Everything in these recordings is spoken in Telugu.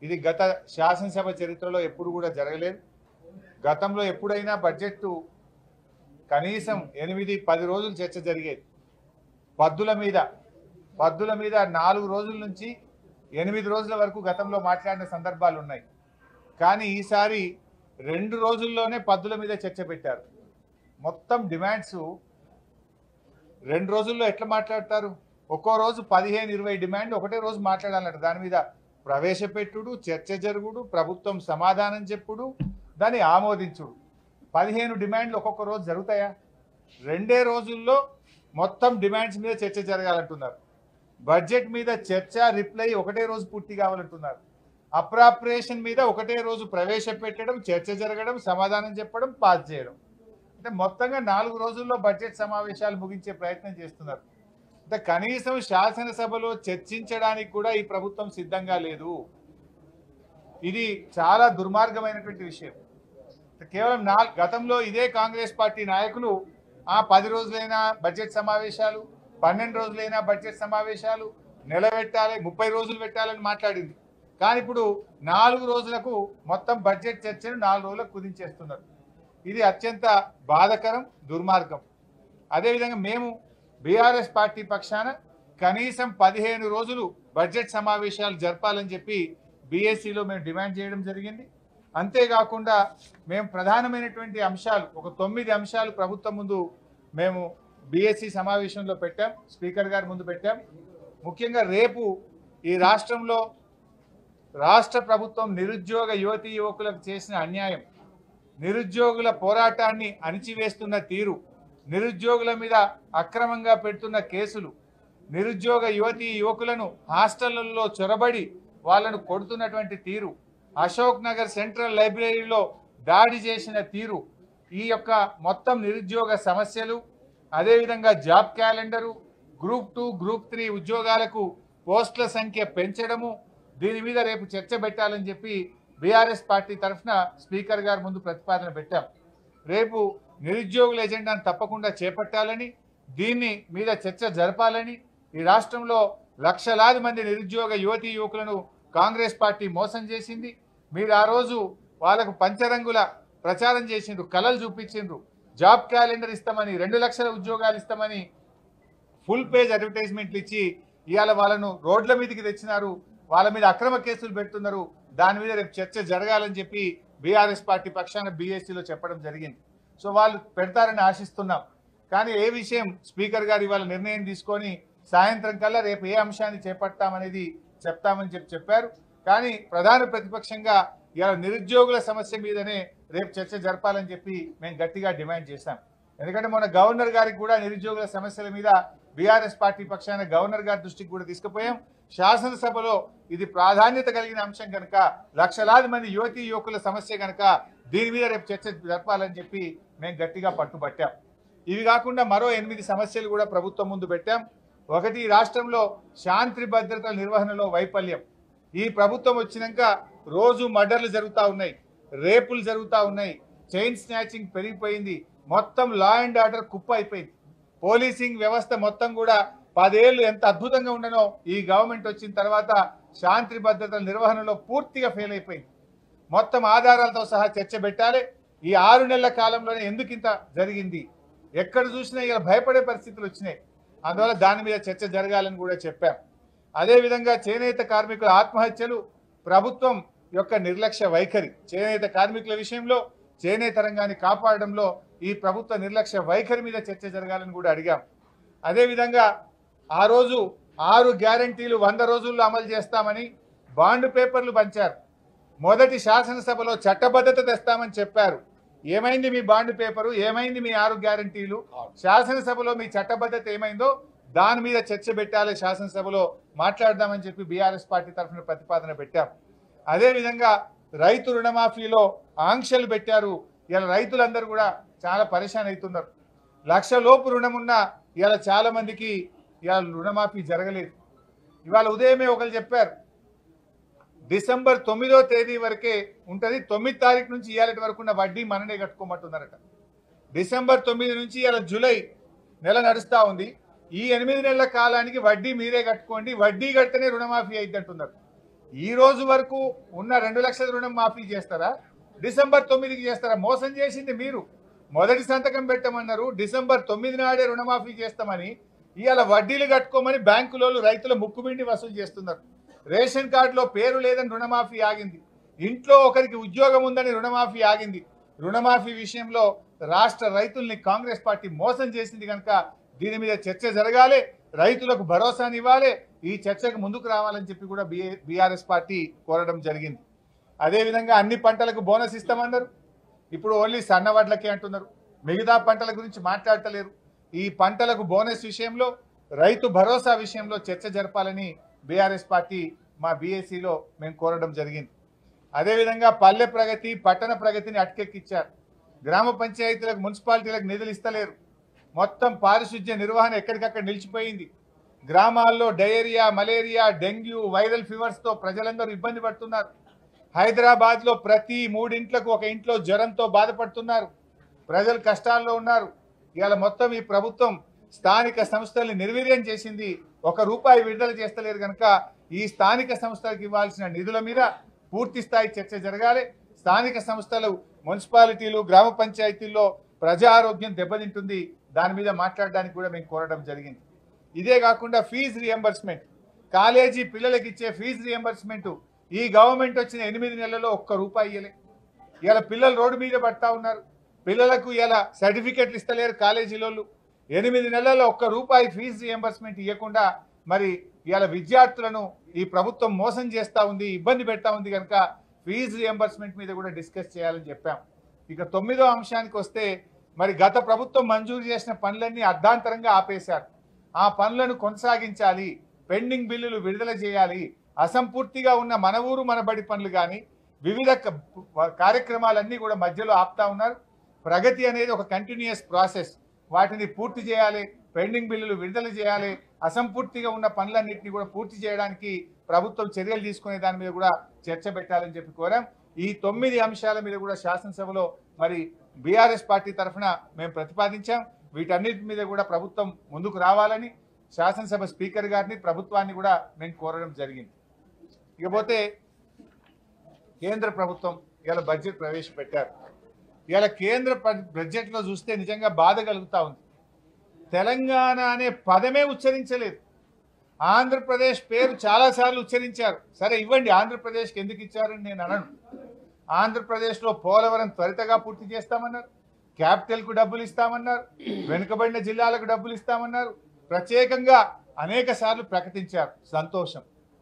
ఇది గత శాసనసభ చరిత్రలో ఎప్పుడు కూడా జరగలేదు గతంలో ఎప్పుడైనా బడ్జెట్ కనీసం ఎనిమిది పది రోజులు చర్చ జరిగేది పద్దుల మీద పద్దుల మీద నాలుగు రోజుల నుంచి ఎనిమిది రోజుల వరకు గతంలో మాట్లాడిన సందర్భాలు ఉన్నాయి కానీ ఈసారి రెండు రోజుల్లోనే పద్దుల మీద చర్చ పెట్టారు మొత్తం డిమాండ్స్ రెండు రోజుల్లో ఎట్లా మాట్లాడతారు ఒక్కో రోజు పదిహేను ఇరవై డిమాండ్ ఒకటే రోజు మాట్లాడాలంట దాని మీద ప్రవేశపెట్టుడు చర్చ జరుగుడు ప్రభుత్వం సమాధానం చెప్పుడు దాన్ని ఆమోదించుడు పదిహేను డిమాండ్లు ఒక్కొక్క రోజు జరుగుతాయా రెండే రోజుల్లో మొత్తం డిమాండ్స్ మీద చర్చ జరగాలంటున్నారు బడ్జెట్ మీద చర్చ రిప్లై ఒకటే రోజు పూర్తి కావాలంటున్నారు అప్రాప్రియేషన్ మీద ఒకటే రోజు ప్రవేశపెట్టడం చర్చ జరగడం సమాధానం చెప్పడం పాస్ చేయడం అంటే మొత్తంగా నాలుగు రోజుల్లో బడ్జెట్ సమావేశాలు ముగించే ప్రయత్నం చేస్తున్నారు అంటే కనీసం శాసనసభలో చర్చించడానికి కూడా ఈ ప్రభుత్వం సిద్ధంగా లేదు ఇది చాలా దుర్మార్గమైనటువంటి విషయం కేవలం నా గతంలో ఇదే కాంగ్రెస్ పార్టీ నాయకులు ఆ పది రోజులైనా బడ్జెట్ సమావేశాలు పన్నెండు రోజులైనా బడ్జెట్ సమావేశాలు నెల పెట్టాలి ముప్పై రోజులు పెట్టాలని మాట్లాడింది కానీ ఇప్పుడు నాలుగు రోజులకు మొత్తం బడ్జెట్ చర్చను నాలుగు రోజులకు కుదించేస్తున్నారు ఇది అత్యంత బాధకరం దుర్మార్గం అదేవిధంగా మేము బీఆర్ఎస్ పార్టీ పక్షాన కనీసం పదిహేను రోజులు బడ్జెట్ సమావేశాలు జరపాలని చెప్పి బీఎస్సీలో మేము డిమాండ్ చేయడం జరిగింది అంతేకాకుండా మేము ప్రధానమైనటువంటి అంశాలు ఒక తొమ్మిది అంశాలు ప్రభుత్వం ముందు మేము బీఎస్సీ సమావేశంలో పెట్టాం స్పీకర్ గారి ముందు పెట్టాం ముఖ్యంగా రేపు ఈ రాష్ట్రంలో రాష్ట్ర ప్రభుత్వం నిరుద్యోగ యువతీ యువకులకు చేసిన అన్యాయం నిరుద్యోగుల పోరాటాన్ని అణిచివేస్తున్న తీరు నిరుద్యోగుల మీద అక్రమంగా పెడుతున్న కేసులు నిరుద్యోగ యువతీ యువకులను హాస్టళ్లలో చొరబడి వాళ్ళను కొడుతున్నటువంటి తీరు అశోక్ నగర్ సెంట్రల్ లైబ్రరీలో దాడి చేసిన తీరు ఈ యొక్క మొత్తం నిరుద్యోగ సమస్యలు అదేవిధంగా job calendar group two group three ఉద్యోగాలకు పోస్టుల సంఖ్య పెంచడము దీని మీద రేపు చర్చ పెట్టాలని చెప్పి బీఆర్ఎస్ పార్టీ తరఫున స్పీకర్ గారు ముందు ప్రతిపాదన పెట్టాం రేపు నిరుద్యోగుల ఎజెండాను తప్పకుండా చేపట్టాలని దీన్ని మీద చర్చ జరపాలని ఈ రాష్ట్రంలో లక్షలాది మంది నిరుద్యోగ యువతీ యువకులను కాంగ్రెస్ పార్టీ మోసం చేసింది మీరు ఆ రోజు వాళ్ళకు పంచరంగుల ప్రచారం చేసిండ్రు కలలు చూపించిండ్రు జాబ్ క్యాలెండర్ ఇస్తామని రెండు లక్షల ఉద్యోగాలు ఇస్తామని ఫుల్ పేజ్ అడ్వర్టైజ్మెంట్లు ఇచ్చి ఇవాళ వాళ్ళను రోడ్ల మీదకి తెచ్చినారు వాళ్ళ మీద అక్రమ కేసులు పెడుతున్నారు దాని మీద రేపు చర్చ జరగాలని చెప్పి బీఆర్ఎస్ పార్టీ పక్షాన బీఎస్సీలో చెప్పడం జరిగింది సో వాళ్ళు పెడతారని ఆశిస్తున్నాం కానీ ఏ విషయం స్పీకర్ గారు ఇవాళ నిర్ణయం తీసుకొని సాయంత్రం కల్లా రేపు ఏ అంశాన్ని చేపడతామనేది చెప్తామని చెప్పి చెప్పారు కానీ ప్రధాన ప్రతిపక్షంగా ఇవాళ నిరుద్యోగుల సమస్య మీదనే రేపు చర్చ జరపాలని చెప్పి మేము గట్టిగా డిమాండ్ చేశాం ఎందుకంటే మన గవర్నర్ గారికి కూడా నిరుద్యోగుల సమస్యల మీద బీఆర్ఎస్ పార్టీ పక్షాన గవర్నర్ గారి దృష్టికి కూడా తీసుకుపోయాం శాసనసభలో ఇది ప్రాధాన్యత కలిగిన అంశం కనుక లక్షలాది మంది యువతీ యువకుల సమస్య కనుక దీని మీద రేపు చర్చ జరపాలని చెప్పి మేము గట్టిగా పట్టుబట్టాం ఇవి కాకుండా మరో ఎనిమిది సమస్యలు కూడా ప్రభుత్వం ముందు పెట్టాం ఒకటి ఈ రాష్ట్రంలో శాంతి భద్రతల నిర్వహణలో వైఫల్యం ఈ ప్రభుత్వం వచ్చినాక రోజు మర్డర్లు జరుగుతూ ఉన్నాయి రేపులు జరుగుతూ ఉన్నాయి చైన్ స్నాచింగ్ పెరిగిపోయింది మొత్తం లా అండ్ ఆర్డర్ కుప్ప అయిపోయింది పోలీసింగ్ వ్యవస్థ మొత్తం కూడా పదేళ్ళు ఎంత అద్భుతంగా ఉండనో ఈ గవర్నమెంట్ వచ్చిన తర్వాత శాంతి భద్రతల నిర్వహణలో పూర్తిగా ఫెయిల్ అయిపోయింది మొత్తం ఆధారాలతో సహా చర్చ పెట్టాలి ఈ ఆరు నెలల కాలంలోనే ఎందుకు ఇంత జరిగింది ఎక్కడ చూసినా ఇలా భయపడే పరిస్థితులు వచ్చినాయి అందువల్ల దాని మీద చర్చ జరగాలని కూడా చెప్పాం అదేవిధంగా చేనేత కార్మికుల ఆత్మహత్యలు ప్రభుత్వం యొక్క నిర్లక్ష్య వైఖరి చేనేత కార్మికుల విషయంలో చేనేత రంగాన్ని కాపాడడంలో ఈ ప్రభుత్వ నిర్లక్ష్య వైఖరి మీద చర్చ జరగాలని కూడా అడిగాం అదేవిధంగా ఆ రోజు ఆరు గ్యారంటీలు వంద రోజుల్లో అమలు చేస్తామని బాండ్ పేపర్లు పంచారు మొదటి శాసనసభలో చట్టబద్ధత తెస్తామని చెప్పారు ఏమైంది మీ బాండ్ పేపరు ఏమైంది మీ ఆరు గ్యారంటీలు శాసనసభలో మీ చట్టబద్ధత ఏమైందో దాని మీద చర్చ పెట్టాలి శాసనసభలో మాట్లాడదామని చెప్పి బీఆర్ఎస్ పార్టీ తరఫున ప్రతిపాదన పెట్టాం అదేవిధంగా రైతు రుణమాఫీలో ఆంక్షలు పెట్టారు ఇలా రైతులందరూ కూడా చాలా పరేషాన్ అవుతున్నారు లక్ష లోపు రుణం ఉన్నా ఇలా చాలా మందికి ఇవాళ రుణమాఫీ జరగలేదు ఇవాళ ఉదయమే ఒకరు చెప్పారు డిసెంబర్ తొమ్మిదో తేదీ వరకే ఉంటుంది తొమ్మిది తారీఖు నుంచి ఇవాళ వరకు ఉన్న వడ్డీ మననే కట్టుకోమంటున్నారట డిసెంబర్ తొమ్మిది నుంచి ఇలా జూలై నెల నడుస్తూ ఉంది ఈ ఎనిమిది నెలల కాలానికి వడ్డీ మీరే కట్టుకోండి వడ్డీ కడితేనే రుణమాఫీ అయింది అంటున్నారు ఈ రోజు వరకు ఉన్న రెండు లక్షల రుణం మాఫీ చేస్తారా డిసెంబర్ తొమ్మిదికి చేస్తారా మోసం చేసింది మీరు మొదటి సంతకం పెట్టమన్నారు డిసెంబర్ తొమ్మిది నాడే రుణమాఫీ చేస్తామని ఇవాళ వడ్డీలు కట్టుకోమని బ్యాంకులోళ్ళు రైతుల ముక్కుబిండి వసూలు చేస్తున్నారు రేషన్ కార్డులో పేరు లేదని రుణమాఫీ ఆగింది ఇంట్లో ఒకరికి ఉద్యోగం ఉందని రుణమాఫీ ఆగింది రుణమాఫీ విషయంలో రాష్ట్ర రైతుల్ని కాంగ్రెస్ పార్టీ మోసం చేసింది కనుక దీని మీద చర్చ జరగాలి రైతులకు భరోసానివ్వాలి ఈ చర్చకు ముందుకు రావాలని చెప్పి కూడా బీఆర్ఎస్ పార్టీ కోరడం జరిగింది అదేవిధంగా అన్ని పంటలకు బోనస్ ఇస్తామన్నారు ఇప్పుడు ఓన్లీ సన్న వడ్లకే అంటున్నారు మిగతా పంటల గురించి మాట్లాడతలేరు ఈ పంటలకు బోనస్ విషయంలో రైతు భరోసా విషయంలో చర్చ జరపాలని బీఆర్ఎస్ పార్టీ మా బీఏసీలో మేము కోరడం జరిగింది అదేవిధంగా పల్లె ప్రగతి పట్టణ ప్రగతిని అటకెక్కిచ్చారు గ్రామ పంచాయతీలకు మున్సిపాలిటీలకు నిధులు ఇస్తలేరు మొత్తం పారిశుద్ధ్య నిర్వహణ ఎక్కడికక్కడ నిలిచిపోయింది గ్రామాల్లో డయేరియా మలేరియా డెంగ్యూ వైరల్ ఫీవర్స్తో ప్రజలందరూ ఇబ్బంది పడుతున్నారు హైదరాబాద్లో ప్రతి మూడింట్లకు ఒక ఇంట్లో జ్వరంతో బాధపడుతున్నారు ప్రజలు కష్టాల్లో ఉన్నారు ఇవాళ మొత్తం ఈ ప్రభుత్వం స్థానిక సంస్థల్ని నిర్వీర్యం చేసింది ఒక రూపాయి విడుదల చేస్తలేరు కనుక ఈ స్థానిక సంస్థలకు ఇవ్వాల్సిన నిధుల మీద పూర్తి స్థాయి చర్చ జరగాలి స్థానిక సంస్థలు మున్సిపాలిటీలు గ్రామ పంచాయతీల్లో ప్రజా ఆరోగ్యం దెబ్బతింటుంది దాని మీద మాట్లాడడానికి కూడా మేము కోరడం జరిగింది ఇదే కాకుండా ఫీజు రియంబర్స్మెంట్ కాలేజీ పిల్లలకి ఇచ్చే ఫీజు రియంబర్స్మెంట్ ఈ గవర్నమెంట్ వచ్చిన ఎనిమిది నెలల్లో ఒక్క రూపాయి ఇయ్యలే ఇలా పిల్లలు రోడ్డు మీద పడతా ఉన్నారు పిల్లలకు ఇలా సర్టిఫికెట్లు ఇస్తలేరు కాలేజీలోళ్ళు ఎనిమిది నెలల్లో ఒక్క రూపాయి ఫీజు రియంబర్స్మెంట్ ఇవ్వకుండా మరి ఇలా విద్యార్థులను ఈ ప్రభుత్వం మోసం చేస్తూ ఉంది ఇబ్బంది పెడతా ఉంది కనుక ఫీజు రియంబర్స్మెంట్ మీద కూడా డిస్కస్ చేయాలని చెప్పాం ఇక తొమ్మిదో అంశానికి వస్తే మరి గత ప్రభుత్వం మంజూరు చేసిన పనులన్నీ అర్ధాంతరంగా ఆపేశారు ఆ పనులను కొనసాగించాలి పెండింగ్ బిల్లులు విడుదల చేయాలి అసంపూర్తిగా ఉన్న మన ఊరు మన బడి పనులు కానీ వివిధ క- కార్యక్రమాలన్నీ కూడా మధ్యలో ఆపుతా ఉన్నారు ప్రగతి అనేది ఒక కంటిన్యూస్ ప్రాసెస్ వాటిని పూర్తి చేయాలి పెండింగ్ బిల్లులు విడుదల చేయాలి అసంపూర్తిగా ఉన్న పనులన్నింటినీ కూడా పూర్తి చేయడానికి ప్రభుత్వం చర్యలు తీసుకునే దాని మీద కూడా చర్చ పెట్టాలని చెప్పి కోరాం ఈ తొమ్మిది అంశాల మీద కూడా శాసనసభలో మరి బీఆర్ఎస్ పార్టీ తరఫున మేము ప్రతిపాదించాం వీటన్నిటి మీద కూడా ప్రభుత్వం ముందుకు రావాలని శాసనసభ స్పీకర్ గారిని ప్రభుత్వాన్ని కూడా మేము కోరడం జరిగింది ఇకపోతే కేంద్ర ప్రభుత్వం ఇలా బడ్జెట్ ప్రవేశపెట్టారు ఇలా కేంద్ర బ- బడ్జెట్లో చూస్తే నిజంగా బాధ కలుగుతా ఉంది తెలంగాణ అనే పదమే ఉచ్చరించలేదు ఆంధ్రప్రదేశ్ పేరు చాలాసార్లు ఉచ్చరించారు సరే ఇవ్వండి ఆంధ్రప్రదేశ్కి ఎందుకు ఇచ్చారని నేను అనను ఆంధ్రప్రదేశ్లో పోలవరం త్వరితగా పూర్తి చేస్తామన్నారు క్యాపిటల్కు డబ్బులు ఇస్తామన్నారు వెనుకబడిన జిల్లాలకు డబ్బులు ఇస్తామన్నారు ప్రత్యేకంగా అనేక సార్లు ప్రకటించారు సంతోషం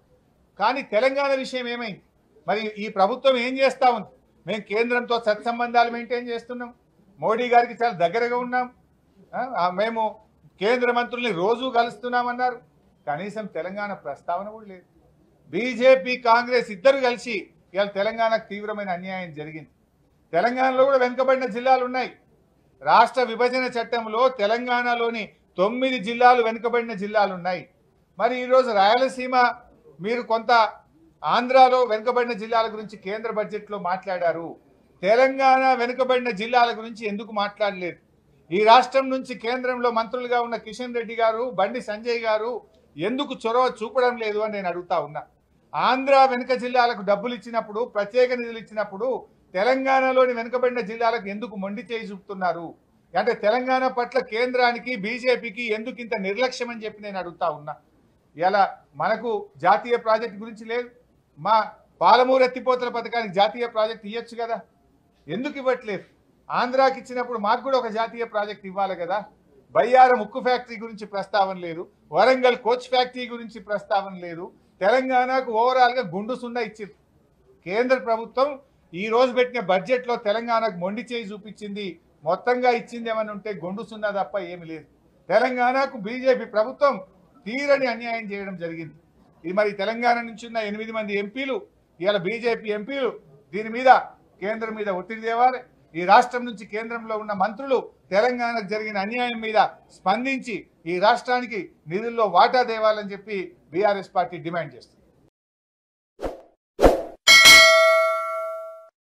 కానీ తెలంగాణ విషయం ఏమైంది మరి ఈ ప్రభుత్వం ఏం చేస్తా ఉంది మేము కేంద్రంతో సత్సంబంధాలు మెయింటైన్ చేస్తున్నాం మోడీ గారికి చాలా దగ్గరగా ఉన్నాం ఆ, ఆ, మేము కేంద్ర మంత్రుల్ని రోజు కలుస్తున్నామన్నారు కనీసం తెలంగాణ ప్రస్తావన కూడా లేదు బీజేపీ కాంగ్రెస్ ఇద్దరు కలిసి ఇవాళ తెలంగాణకు తీవ్రమైన అన్యాయం జరిగింది తెలంగాణలో కూడా వెనుకబడిన జిల్లాలు ఉన్నాయి రాష్ట్ర విభజన చట్టంలో తెలంగాణలోని తొమ్మిది జిల్లాలు వెనుకబడిన జిల్లాలు ఉన్నాయి మరి ఈరోజు రాయలసీమ మీరు కొంత ఆంధ్రాలో వెనుకబడిన జిల్లాల గురించి కేంద్ర బడ్జెట్లో మాట్లాడారు తెలంగాణ వెనుకబడిన జిల్లాల గురించి ఎందుకు మాట్లాడలేదు ఈ రాష్ట్రం నుంచి కేంద్రంలో మంత్రులుగా ఉన్న కిషన్ రెడ్డి గారు బండి సంజయ్ గారు ఎందుకు చొరవ చూపడం లేదు అని నేను అడుగుతా ఉన్నా ఆంధ్ర వెనుక జిల్లాలకు డబ్బులు ఇచ్చినప్పుడు ప్రత్యేక నిధులు ఇచ్చినప్పుడు తెలంగాణలోని వెనుకబడిన జిల్లాలకు ఎందుకు మొండి చేయి చూపుతున్నారు అంటే తెలంగాణ పట్ల కేంద్రానికి బీజేపీకి ఎందుకు ఇంత నిర్లక్ష్యం అని చెప్పి నేను అడుగుతా ఉన్నా ఇలా మనకు జాతీయ ప్రాజెక్ట్ గురించి లేదు మా పాలమూరు ఎత్తిపోతల పథకానికి జాతీయ ప్రాజెక్ట్ ఇవ్వచ్చు కదా ఎందుకు ఇవ్వట్లేదు ఆంధ్రాకి ఇచ్చినప్పుడు మాకు కూడా ఒక జాతీయ ప్రాజెక్ట్ ఇవ్వాలి కదా బయ్యారం ఉక్కు ఫ్యాక్టరీ గురించి ప్రస్తావన లేదు వరంగల్ కోచ్ ఫ్యాక్టరీ గురించి ప్రస్తావన లేదు తెలంగాణకు ఓవరాల్గా గుండు సున్నా ఇచ్చింది కేంద్ర ప్రభుత్వం ఈ రోజు పెట్టిన బడ్జెట్లో తెలంగాణకు మొండి చేయి చూపించింది మొత్తంగా ఇచ్చింది ఏమని ఉంటే గొండు సున్నా తప్ప ఏమి లేదు తెలంగాణకు బీజేపీ ప్రభుత్వం తీరని అన్యాయం చేయడం జరిగింది ఇది మరి తెలంగాణ నుంచి ఉన్న ఎనిమిది మంది ఎంపీలు ఇవాళ బీజేపీ ఎంపీలు దీని మీద కేంద్రం మీద ఒత్తిడి తేవాలి ఈ రాష్ట్రం నుంచి కేంద్రంలో ఉన్న మంత్రులు తెలంగాణకు జరిగిన అన్యాయం మీద స్పందించి ఈ రాష్ట్రానికి నిధుల్లో వాటా తేవాలని చెప్పి బీఆర్ఎస్ పార్టీ డిమాండ్ చేస్తుంది